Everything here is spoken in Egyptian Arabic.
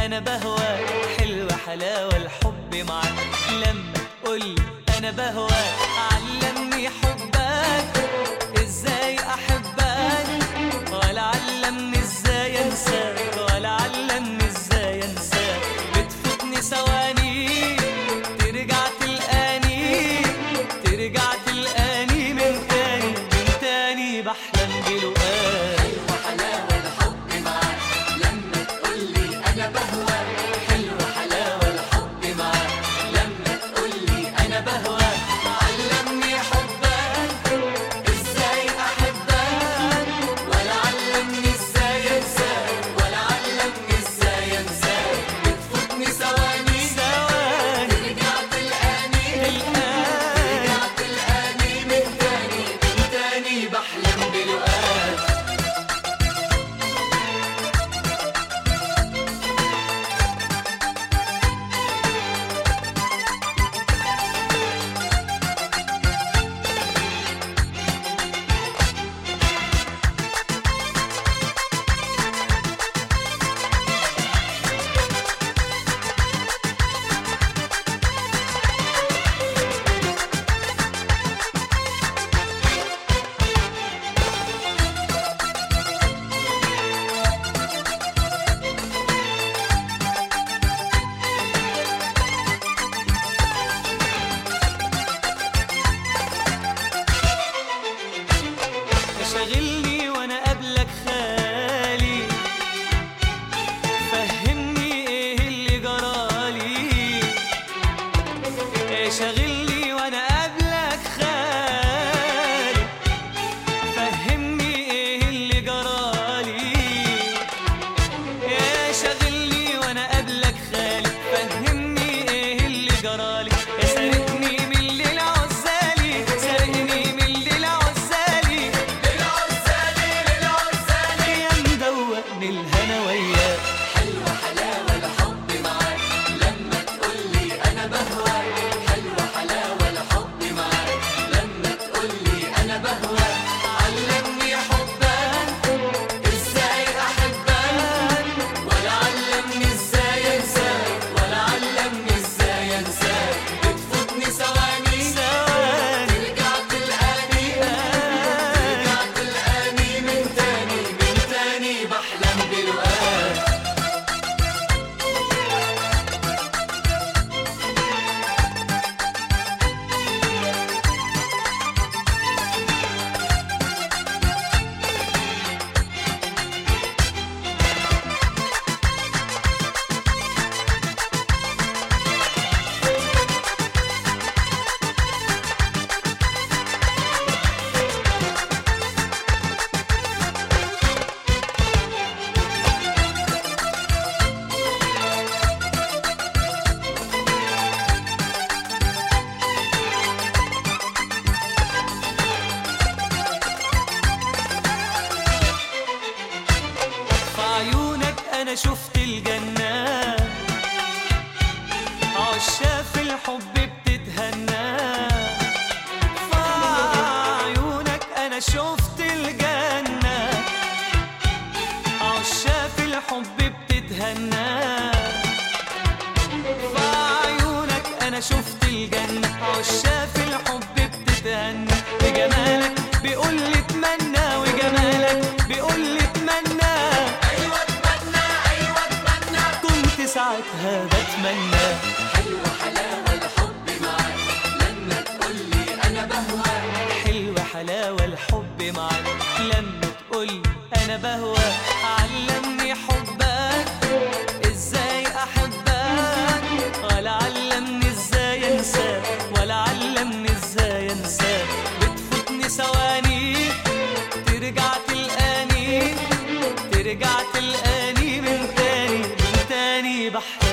انا بهواك حلوة حلاوة الحب معاك لما تقولي انا بهواك علمني حبك ازاي احبك ولا علمني ازاي انساك ولا علمني ازاي انساك بتفوتني ثواني ترجع تلقاني ترجع تلقاني من تاني من تاني بحلم بلقاك حلوة حلاوة الحب معاك لما تقولي أنا بهواك حلوة حلاوة الحب معاك لما تقولي أنا بهواك علمني حبك إزاي أحبك ولا علمني إزاي أنساك ولا علمني إزاي أنساك بتفوتني ثواني ثواني ترجع تلقاني تلقاني ترجع تلقاني من تاني من تاني بحلم بلقاك شاغلني وانا قبلك خالي فهمني ايه اللي جرالي شاغلني وانا قبلك خالي فهمني ايه اللي جرالي يا شاغلني وانا قبلك خالي فهمني ايه اللي جرالي يا سارقني من الليل عزالي سارقني من الليل عزالي للعزالي للعزالي يا مدوقني الهنا وياك حلوة حلاوة الحب معاك لما تقولي أنا بهواك حلوة حلاوة الحب معاك لما تقولي أنا بهواك علمني حبك إزاي أحبك ولا علمني إزاي أنساك ولا علمني إزاي أنساك بتفوتني ثواني ثواني ترجع تلقاني ترجع تلقاني من تاني من تاني بحلم بلقاك في عيونك انا شفت الجنة عشاف الحب بتتهنى في عيونك انا شفت الجنة عشاف الحب بتتهنى في عيونك انا شفت الجنة عشاف الحب بتتهنى بجمالك بيقول لي اتمنى وجمالك بيقول لي اتمنى أيوة اتمنى أيوة اتمنى كنت ساعتها بتمنى حلوة حلاوة الحب معاك لما تقولي أنا بهواك حلوة حلاوة الحب معاك لما تقولي أنا بهواك علمني حبك إزاي أحبك ولا علمني إزاي أنساك ولا علمني إزاي أنساك بتفوتني ثواني ترجع تلقاني ترجع تلقاني من تاني من تاني بحلم